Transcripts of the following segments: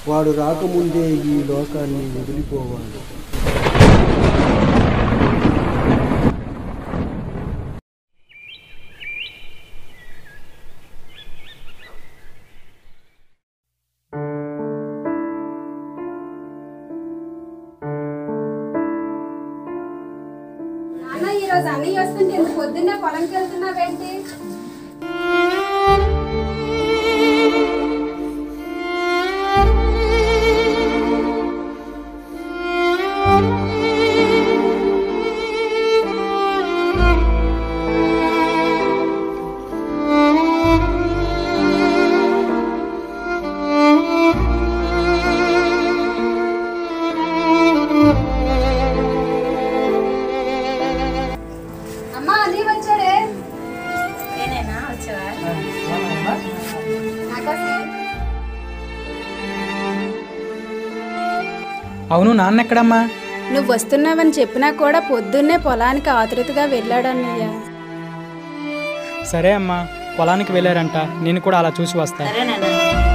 వాడు రాకముందే ఈ లోకాన్ని వదిలిపోవాలి నాన్న ఈ రోజు అన్నయ్య వస్తుంటే ఇంత పొద్దున్నే పొలంకి వెళ్తున్నావేంటి అమ్మా అన్నయ్య వచ్చాడే నేనేనా వచ్చావా నాకోసం అవును నాన్న ఎక్కడమ్మా నువ్వు వస్తున్నావని చెప్పినా కూడా పొద్దున్నే పొలానికి ఆతృతగా వెళ్ళాడన్నయ్య సరే అమ్మా పొలానికి వెళ్ళారంట నేను కూడా అలా చూసి వస్తా సరేనేనా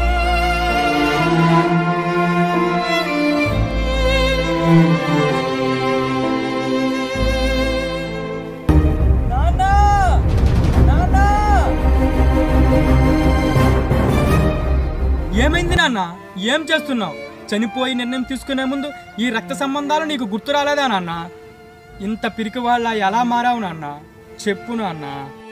ఏమైంది నాన్న ఏం చేస్తున్నావు చనిపోయి నిర్ణయం తీసుకునే ముందు ఈ రక్త సంబంధాలు నీకు గుర్తు రాలేదా నాన్న ఇంత పిరికి వాళ్ళ ఎలా మారావు నాన్న చెప్పు నాన్న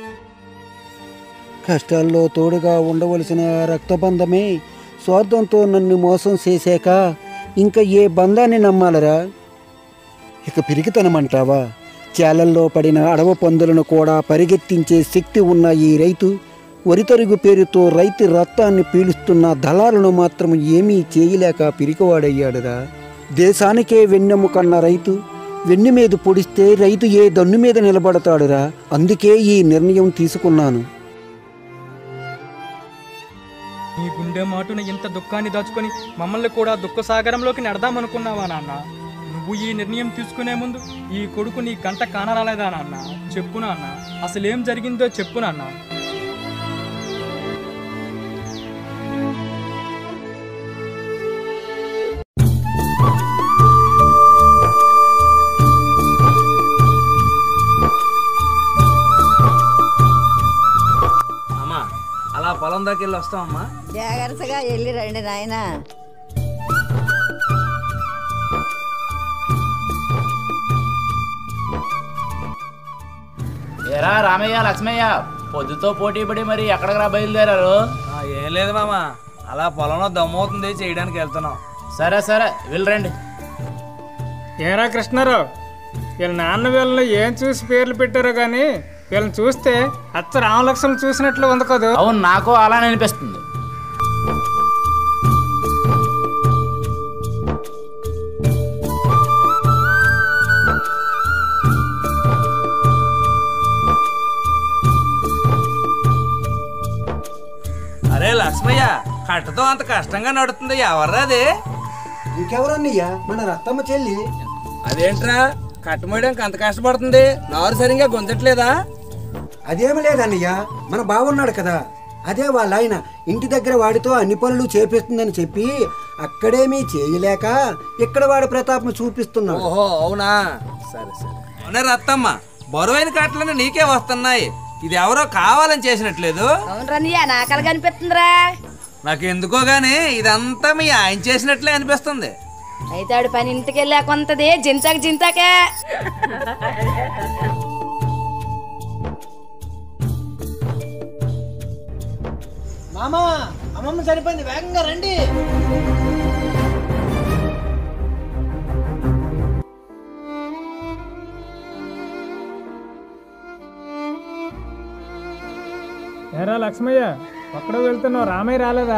కష్టాల్లో తోడుగా ఉండవలసిన రక్తబంధమే స్వార్థంతో నన్ను మోసం చేశాక ఇంకా ఏ బంధాన్ని నమ్మాలరా ఇక పిరికితనమంటావా చేలల్లో పడిన అడవ పందులను కూడా పరిగెత్తించే శక్తి ఉన్న ఈ రైతు వరితరుగు పేరుతో రైతు రక్తాన్ని పీలుస్తున్న దళాలను మాత్రం ఏమీ చేయలేక పిరికివాడయ్యాడురా దేశానికే వెన్నెము కన్న రైతు వెన్ను మీద పొడిస్తే రైతు ఏ దన్ను మీద నిలబడతాడురా అందుకే ఈ నిర్ణయం తీసుకున్నాను నీ గుండె మాటున ఇంత దుఃఖాన్ని దాచుకొని మమ్మల్ని కూడా దుఃఖ సాగరంలోకి నెడదామనుకున్నావా నాన్న నువ్వు ఈ నిర్ణయం తీసుకునే ముందు ఈ కొడుకు నీ కంట కానరాలేదా నాన్న చెప్పు నాన్న అసలేం జరిగిందో చెప్పు నాన్న అమ్మా అలా పొలం దాకా వెళ్ళి వస్తామమ్మా జాగ్రత్తగా వెళ్ళి రండి నాయన ఏరా రామయ్య లక్ష్మయ్య పొద్దుతో పోటీ పడి మరి ఎక్కడికి రా బయలుదేరారు ఆ, ఏం లేదు మామ అలా పొలంలో దమ్మవుతుంది చేయడానికి వెళ్తున్నాం సరే సరే వెళ్ళరండి ఏరా కృష్ణారావు వీళ్ళ నాన్న వీళ్ళని ఏం చూసి పేర్లు పెట్టారో కానీ వీళ్ళని చూస్తే అచ్చ రామలక్ష్మణ్ చూసినట్లు ఉంది కదా అవును నాకు అలానే అనిపిస్తుంది అరే లక్ష్మయ్య కట్టతో అంత కష్టంగా నడుతుంది ఎవర్రా అది ఇంకెవరన్నయ్యా మన రత్తమ్మ చెల్లి అదేంట్రా కట్టమోయడానికి అంత కష్టపడుతుంది నారు సరిగా గుంజట్లేదా అదేమి లేదన్నయ్య మన బావున్నాడు కదా అదే వాళ్ళ ఆయన ఇంటి దగ్గర వాడితో అన్ని పనులు చేపిస్తుందని చెప్పి అక్కడేమీ చేయలేక ఇక్కడ వాడి ప్రతాపం చూపిస్తున్నాడు ఓహో అవునా సరే సరే అవునే రత్తమ్మ బరువైన కట్టలన్నీ నీకే వస్తున్నాయి ఇది ఎవరో కావాలని చేసినట్లేదు అవును రన్నయ్య నాకలు కనిపిస్తుందిరా నాకు ఎందుకో గానీ ఇదంతా మీ ఆయన చేసినట్లే అనిపిస్తుంది అయితే ఆడు పని ఇంటికి వెళ్ళాక కొంతది జింతాక జింతాకే మామా అమ్మమ్మ సరిపోయింది వేగంగా రండి ఏరా లక్ష్మయ్య ఒక్కడో వెళ్తున్నావు రామయ్య రాలేదా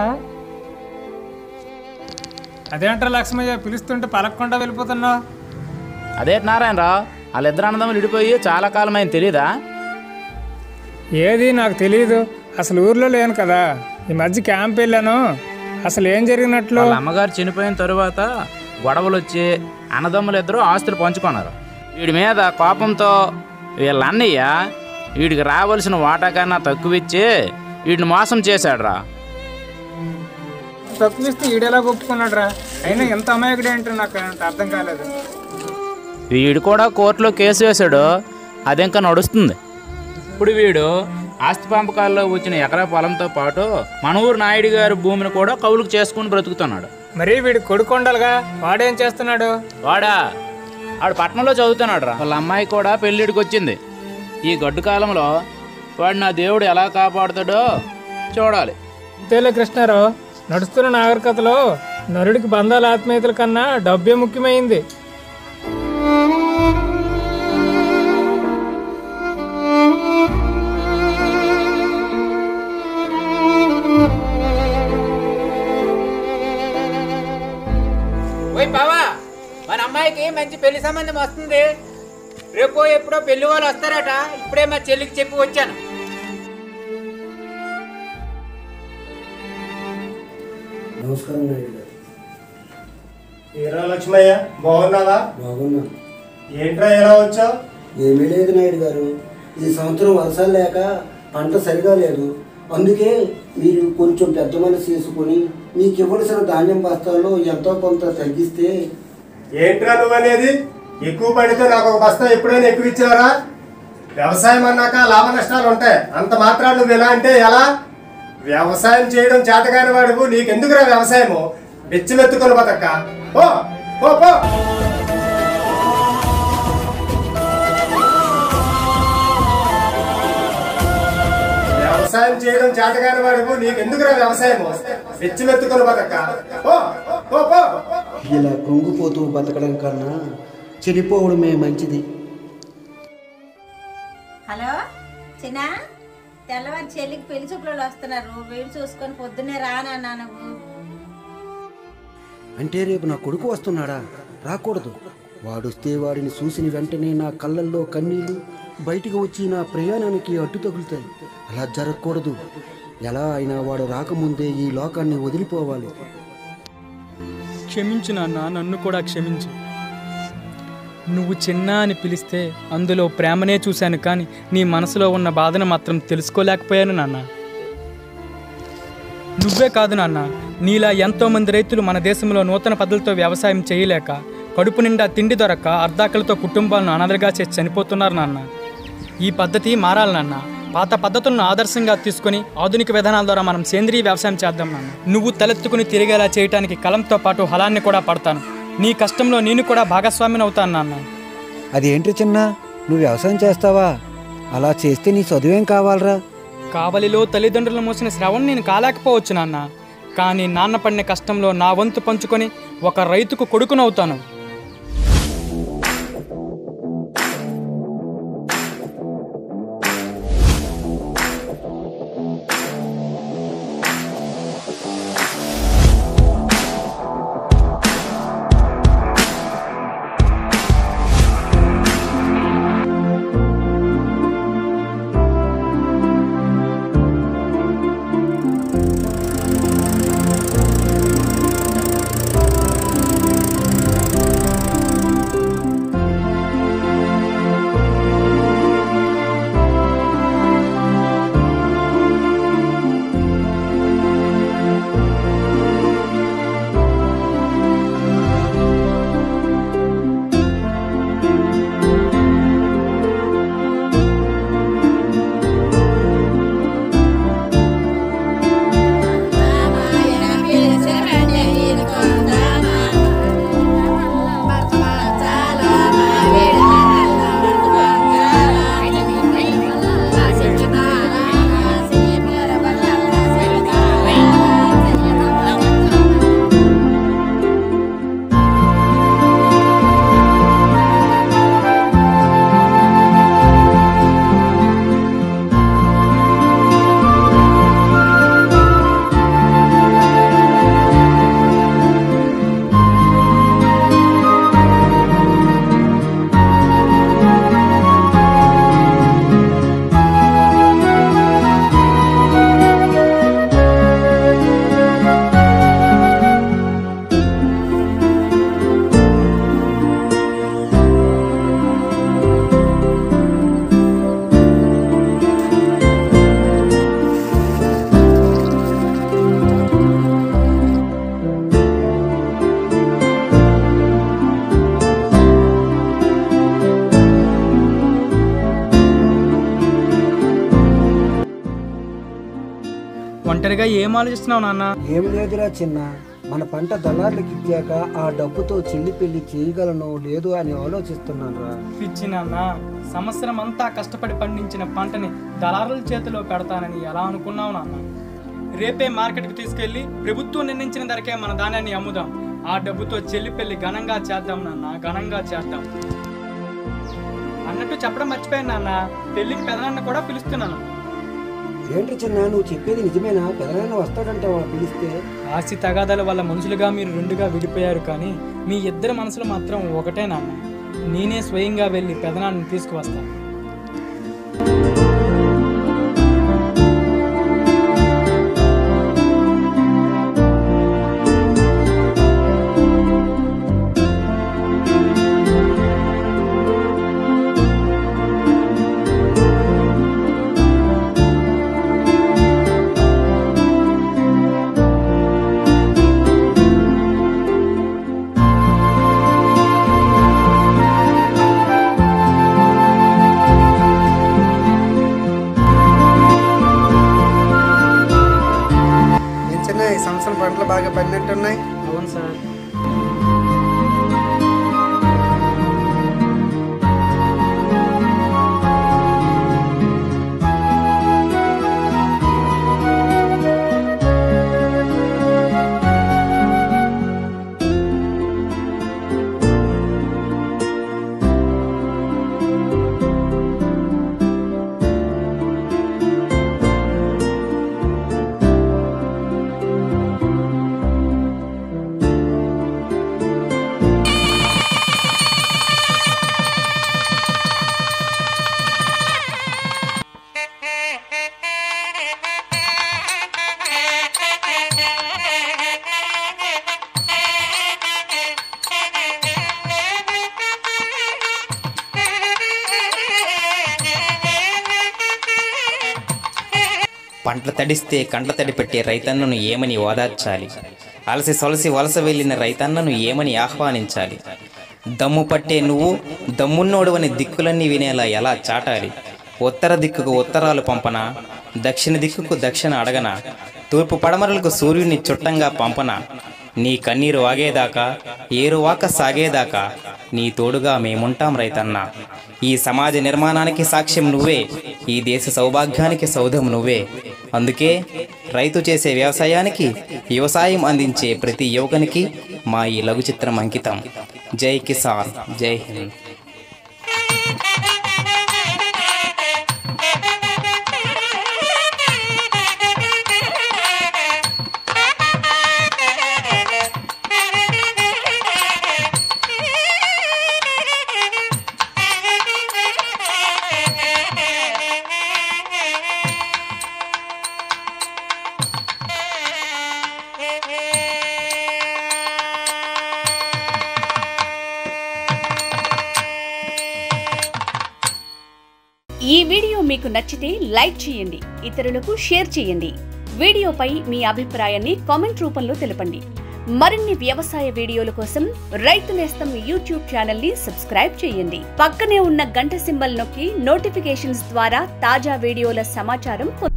అదేంట్రా లక్ష్మయ్య పిలుస్తుంటే పలకకుండా వెళ్ళిపోతున్నావు అదే నారాయణరావు వాళ్ళిద్దరు అన్నదమ్ములు విడిపోయి చాలా కాలం అయింది తెలీదా ఏది నాకు తెలియదు అసలు ఊర్లో లేను కదా ఈ మధ్య క్యాంప్ వెళ్ళాను అసలు ఏం జరిగినట్లు వాళ్ళ అమ్మగారు చనిపోయిన తరువాత గొడవలు వచ్చి అన్నదమ్ములు ఇద్దరు ఆస్తులు పంచుకున్నారు వీడి మీద కోపంతో వీళ్ళ అన్నయ్య వీడికి రావాల్సిన వాటా కన్నా తక్కువ ఇచ్చి వీడిని మోసం చేశాడురా తక్కువ ఇస్తే ఈడెలా ఒప్పుకున్నాడు రా అయినా ఎంత అమాయకుడే అంటే నాకు అంత అర్థం కాలేదు వీడు కూడా కోర్టులో కేసు వేశాడు అది ఇంకా నడుస్తుంది ఇప్పుడు వీడు ఆస్తి పంపకాల్లో వచ్చిన ఎకరా పొలంతో పాటు మన ఊరు నాయుడు గారి భూమిని కూడా కౌలుకు చేసుకుని బ్రతుకుతున్నాడు మరి వీడు కొడుకు ఉండాలిగా వాడేం చేస్తున్నాడు వాడా ఆడు పట్టణంలో చదువుతున్నాడు రా వాళ్ళ అమ్మాయి కూడా పెళ్ళిడికి వచ్చింది ఈ గడ్డు కాలంలో వాడు నా దేవుడు ఎలా కాపాడుతాడో చూడాలి అంతేలే కృష్ణారావు నడుస్తున్న నాగరికతలో నరుడికి బంధాల ఆత్మీయతల కన్నా డబ్బే ముఖ్యమైంది ఓయ్ బావా మన అమ్మాయికి మంచి పెళ్లి సంబంధం వస్తుంది రేపు ఎప్పుడో పెళ్లి వాళ్ళు వస్తారట ఇప్పుడే మా చెల్లికి చెప్పి వచ్చాను నమస్కారం నాయుడు గారు ఏరా లక్ష్మయ్య బాగున్నావా బాగున్నాను ఏంట్రా ఎలా వచ్చావు ఏమీ లేదు నాయుడు గారు ఈ సంవత్సరం వర్షాలు లేక పంట సరిగా లేదు అందుకే మీరు కొంచెం పెద్ద మనసు చేసుకొని మీకు ఇవ్వవలసిన ధాన్యం బస్తాల్లో ఎంతో కొంత తగ్గిస్తే ఏంట్రా నువ్వనేది ఎక్కువ పడితే నాకు ఒక బస్తా ఎప్పుడైనా ఎక్కువ ఇచ్చావరా వ్యవసాయం అన్నాక లాభ నష్టాలు ఉంటాయి అంత మాత్రాలు నువ్వు ఎలా అంటే ఎలా వ్యవసాయం చేయడం చేతగాని వాడుకు నీకెందుకురా వ్యవసాయము బెచ్చిమెత్తుకొని బతక్క పో పో పో వ్యవసాయం చేయడం చేతగాని వాడుకు నీకెందుకురా వ్యవసాయము బెచ్చిమెత్తుకొని బతక్క పో పో పో ఇలా కృంగిపోతూ బతకడం కన్నా చెడిపోవడమే మంచిది హలో చిన్న తెల్లవారి చెల్లికి పెళ్లి చూపులు వస్తున్నారు వీలు చూసుకొని పొద్దున్నే రానన్నా నువ్వు అంటే రేపు నా కొడుకు వస్తున్నాడా రాకూడదు వాడొస్తే వాడిని చూసిన వెంటనే నా కళ్ళల్లో కన్నీళ్లు బయటికి వచ్చి నా ప్రయాణానికి అడ్డు తగులుతాయి అలా జరగకూడదు ఎలా అయినా వాడు రాకముందే ఈ లోకాన్ని వదిలిపోవాలి క్షమించు నాన్న నన్ను కూడా క్షమించు నువ్వు చిన్న అని పిలిస్తే అందులో ప్రేమనే చూశాను కానీ నీ మనసులో ఉన్న బాధను మాత్రం తెలుసుకోలేకపోయాను నాన్న నువ్వే కాదు నాన్న నీలా ఎంతో మంది రైతులు మన దేశంలో నూతన పద్ధతులతో వ్యవసాయం చేయలేక కడుపు నిండా తిండి దొరక్క అర్ధాకలతో కుటుంబాలను అనాథలుగా చేసి చనిపోతున్నారు నాన్న ఈ పద్ధతి మారాలి నాన్న పాత పద్ధతులను ఆదర్శంగా తీసుకొని ఆధునిక విధానాల ద్వారా మనం సేంద్రీయ వ్యవసాయం చేద్దాం నాన్న నువ్వు తలెత్తుకుని తిరిగేలా చేయటానికి కలంతో పాటు హలాన్ని కూడా పడతాను నీ కష్టంలో నేను కూడా భాగస్వామిని అవుతాను నాన్న అదేంటి చిన్న నువ్వు వ్యవసాయం చేస్తావా అలా చేస్తే నీ చదువేం కావాలరా కావలిలో తల్లిదండ్రులు మోసిన శ్రవణ నేను కాలేకపోవచ్చు నాన్న కానీ నాన్న పడిన కష్టంలో నా వంతు పంచుకొని ఒక రైతుకు కొడుకునవుతాను ఒంటరిగా ఏం ఆలోచిస్తున్నావు నాన్న ఏం లేదురా చిన్న మన పంట దళార్లకు ఇచ్చాక ఆ డబ్బుతో చెల్లి పెళ్లి చేయగలను లేదు అని ఆలోచిస్తున్నాను రా పిచ్చి నాన్న సంవత్సరం అంతా కష్టపడి పండించిన పంటని దళారుల చేతిలో పెడతానని ఎలా అనుకున్నావు నాన్న రేపే మార్కెట్కి తీసుకెళ్లి ప్రభుత్వం నిర్ణయించిన ధరకే మన ధాన్యాన్ని అమ్ముదాం ఆ డబ్బుతో చెల్లి పెళ్లి ఘనంగా చేద్దాం నాన్న ఘనంగా చేద్దాం అన్నట్టు చెప్పడం మర్చిపోయాను నాన్న పెళ్లికి పెదనాన్న కూడా పిలుస్తున్నాను ఏంటి చిన్న నువ్వు చెప్పేది నిజమేనా పెదనాన్న వస్తాడంటావా పిలిస్తే ఆస్తి తగాదాల వల్ల మనుషులుగా మీరు రెండుగా విడిపోయారు కానీ మీ ఇద్దరి మనసులు మాత్రం ఒకటే నాన్న నేనే స్వయంగా వెళ్ళి పెదనాన్ని తీసుకువస్తాను ఏం చిన్న ఈ సంవత్సరం పంటలు బాగా పడినట్టున్నాయి అవును సార్ పంటలు తడిస్తే కంట్ల తడి పెట్టే రైతన్నను ఏమని ఓదార్చాలి అలసి సొలసి వలస వెళ్ళిన రైతన్నను ఏమని ఆహ్వానించాలి దమ్ము పట్టే నువ్వు దమ్మున్నోడువని దిక్కులన్నీ వినేలా ఎలా చాటాలి ఉత్తర దిక్కుకు ఉత్తరాలు పంపనా దక్షిణ దిక్కుకు దక్షిణ అడగనా తూర్పు పడమరలకు సూర్యుని చుట్టంగా పంపనా నీ కన్నీరు ఆగేదాకా ఏరువాక సాగేదాకా నీ తోడుగా మేముంటాం రైతన్న ఈ సమాజ నిర్మాణానికి సాక్ష్యం నువ్వే ఈ దేశ సౌభాగ్యానికి సౌధం నువ్వే అందుకే రైతు చేసే వ్యవసాయానికి వ్యవసాయం అందించే ప్రతి యువకునికి మా ఈ లఘు చిత్రం అంకితం జై కిసాన్ జై హింద్ ఈ వీడియో మీకు నచ్చితే లైక్ చేయండి ఇతరులకు షేర్ చేయండి వీడియోపై మీ అభిప్రాయాన్ని కామెంట్ రూపంలో తెలపండి మరిన్ని వ్యవసాయ వీడియోల కోసం రైతు నేస్తం యూట్యూబ్ ఛానల్ ని సబ్స్క్రైబ్ చేయండి పక్కనే ఉన్న గంట సింబల్ నొక్కి నోటిఫికేషన్స్ ద్వారా తాజా వీడియోల సమాచారం పొందండి